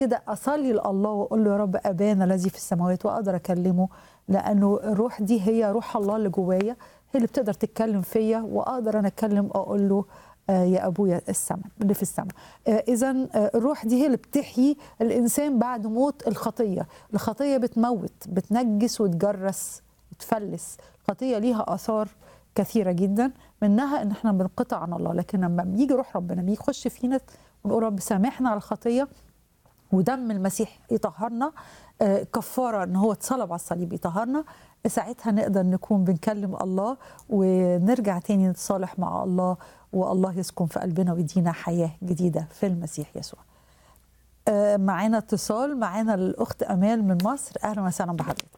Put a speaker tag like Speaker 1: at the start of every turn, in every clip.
Speaker 1: كده اصلي لله واقول له يا رب ابانا الذي في السماوات واقدر اكلمه لانه الروح دي هي روح الله اللي جوايا هي اللي بتقدر تتكلم فيا واقدر انا اتكلم اقول له آه، يا ابويا السماء اللي في السماء اذا الروح دي هي اللي بتحيي الانسان بعد موت الخطيه الخطيه بتموت بتنجس وتجرس وتفلس الخطيه ليها اثار كثيره جدا منها ان احنا بنقطع عن الله لكن لما بيجي روح ربنا بيخش فينا ونقول رب سامحنا على الخطيه ودم المسيح يطهرنا آه، كفاره ان هو اتصلب على الصليب يطهرنا ساعتها نقدر نكون بنكلم الله ونرجع تاني نتصالح مع الله والله يسكن في قلبنا ويدينا حياه جديده في المسيح يسوع. آه، معانا اتصال معانا الاخت امال من مصر اهلا وسهلا بحضرتك.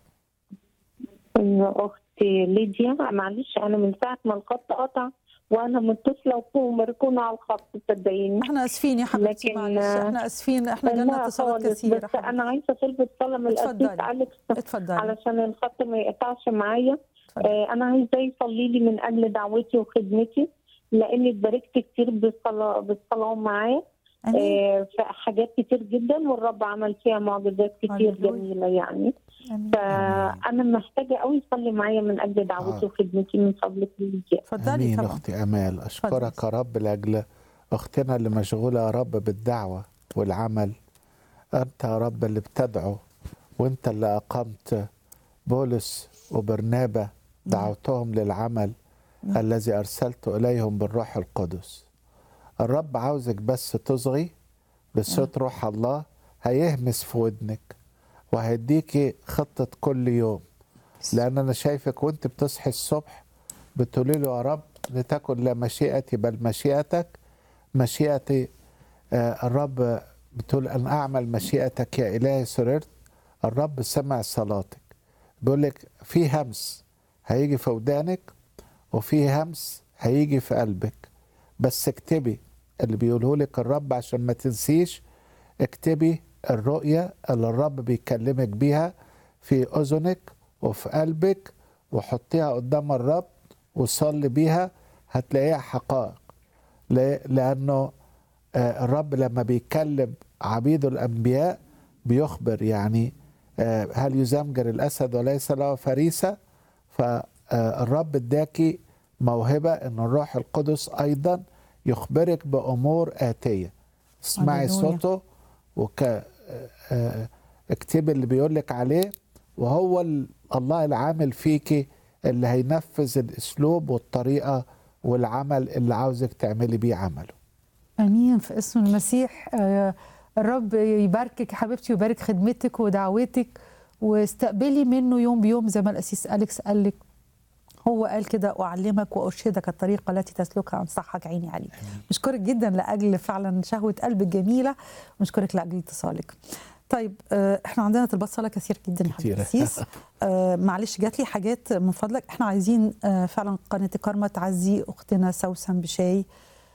Speaker 2: اختي ليديا معلش انا من ساعه ما الخط قطع وانا متصله ومركونه على الخط صدقيني
Speaker 1: احنا اسفين يا حبيبتي
Speaker 2: لكن،
Speaker 1: معلش
Speaker 2: آه،
Speaker 1: احنا اسفين احنا جالنا
Speaker 2: لا
Speaker 1: اتصالات
Speaker 2: خالص،
Speaker 1: كثيره
Speaker 2: بس انا عايزه طلبة صلاه من الاسيس
Speaker 1: اتفضلي.
Speaker 2: اليكس
Speaker 1: اتفضلي
Speaker 2: علشان الخط ما يقطعش معايا
Speaker 1: اتفضلي.
Speaker 2: آه انا عايزاه يصلي لي من اجل دعوتي وخدمتي لاني اتباركت كتير بالصلاه بالصلاه معاه
Speaker 1: امين
Speaker 2: آه في حاجات كتير جدا والرب عمل فيها معجزات كتير
Speaker 1: هللويا.
Speaker 2: جميله يعني
Speaker 1: امين
Speaker 2: فانا محتاجه قوي يصلي معايا من اجل دعوتي
Speaker 3: آه.
Speaker 2: وخدمتي من فضلك ليديا
Speaker 1: اتفضلي
Speaker 3: امين
Speaker 1: طبعا
Speaker 3: اختي امال اشكرك يا رب لاجل اختنا اللي مشغوله يا رب بالدعوه والعمل انت يا رب اللي بتدعو وانت اللي اقمت بولس وبرنابا دعوتهم للعمل
Speaker 1: نعم.
Speaker 3: الذي ارسلت اليهم بالروح القدس الرب عاوزك بس تصغي بصوت روح الله هيهمس في ودنك وهيديكي خطه كل يوم لان انا شايفك وانت بتصحي الصبح بتقولي له يا رب لتكن لا مشيئتي بل مشيئتك مشيئتي آه الرب بتقول ان اعمل مشيئتك يا الهي سررت الرب سمع صلاتك بيقول لك في همس هيجي في ودانك وفي همس هيجي في قلبك بس اكتبي اللي بيقوله لك الرب عشان ما تنسيش اكتبي الرؤية اللي الرب بيكلمك بيها في أذنك وفي قلبك وحطيها قدام الرب وصلي بيها هتلاقيها حقائق ل- لأنه آه، الرب لما بيكلم عبيده الأنبياء بيخبر يعني آه، هل يزمجر الأسد وليس له فريسة فالرب اداكي موهبة أن الروح القدس أيضا يخبرك بأمور آتية اسمعي
Speaker 1: هللويا.
Speaker 3: صوته وك آه، اكتبي اللي بيقول لك عليه وهو ال- الله العامل فيكي اللي هينفذ الاسلوب والطريقه والعمل اللي عاوزك تعملي بيه عمله
Speaker 1: امين في اسم المسيح آه، الرب يباركك يا حبيبتي ويبارك خدمتك ودعوتك واستقبلي منه يوم بيوم زي ما الاسيس اليكس قال لك هو قال كده اعلمك وارشدك الطريقه التي تسلكها انصحك عيني عليك مشكورك جدا لاجل فعلا شهوه قلبك جميله مشكورك لاجل اتصالك طيب آه، احنا عندنا طلبات صلاه كثير جدا يا حبيبي
Speaker 3: كتيرة.
Speaker 1: الاسيس آه، معلش جات لي حاجات من فضلك احنا عايزين آه، فعلا قناه كارما تعزي اختنا سوسن بشاي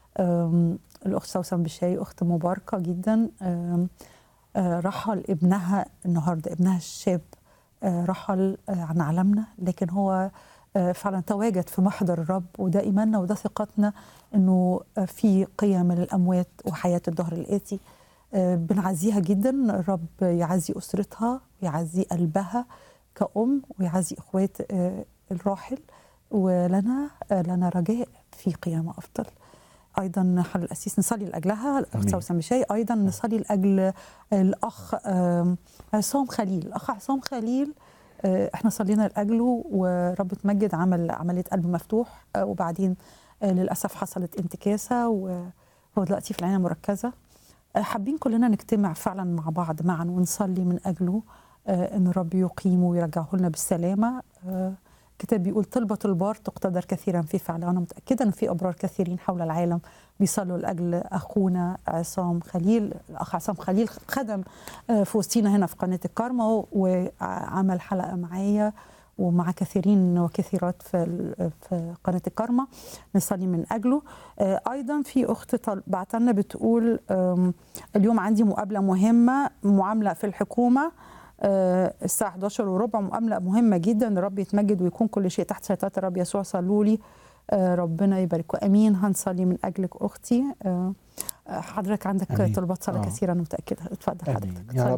Speaker 1: آم، الاخت سوسن بشاي اخت مباركه جدا آم، آه، رحل ابنها النهارده ابنها الشاب آه، رحل آه، عن عالمنا لكن هو آه، فعلا تواجد في محضر الرب وده ايماننا وده ثقتنا انه آه، في قيام للاموات وحياه الدهر الاتي آه، بنعزيها جدا الرب يعزي اسرتها ويعزي قلبها كأم ويعزي اخوات آه، الراحل ولنا آه، لنا رجاء في قيامه افضل ايضا حل الاسيس نصلي لاجلها الاخت
Speaker 3: آمين.
Speaker 1: سوسن بشاي ايضا نصلي لاجل الاخ آم، عصام خليل الاخ عصام خليل آه، احنا صلينا لاجله ورب تمجد عمل عمليه قلب مفتوح آه، وبعدين آه، للاسف حصلت انتكاسه وهو دلوقتي في العنايه المركزه آه، حابين كلنا نجتمع فعلا مع بعض معا ونصلي من اجله آه، ان الرب يقيمه ويرجعه لنا بالسلامه آه، الكتاب بيقول طلبة البار تقتدر كثيرا في فعلها أنا متأكدة أن في أبرار كثيرين حول العالم بيصلوا لأجل أخونا عصام خليل الأخ عصام خليل خدم آه، في وسطينا هنا في قناة الكارما وعمل حلقة معايا ومع كثيرين وكثيرات في ال- في قناه الكارما نصلي من اجله آه، ايضا في اخت طل- بعت لنا بتقول آم، اليوم عندي مقابله مهمه معامله في الحكومه آه، الساعه 11 وربع مقابله مهمه جدا الرب يتمجد ويكون كل شيء تحت سيطره الرب يسوع صلوا لي آه، ربنا يبارك وامين هنصلي من اجلك اختي آه، آه، حضرتك عندك
Speaker 3: آمين.
Speaker 1: طلبات صلاه
Speaker 3: آه.
Speaker 1: كثيره انا متاكده اتفضل
Speaker 3: آمين.
Speaker 1: حضرتك
Speaker 3: يا
Speaker 1: اتفضل.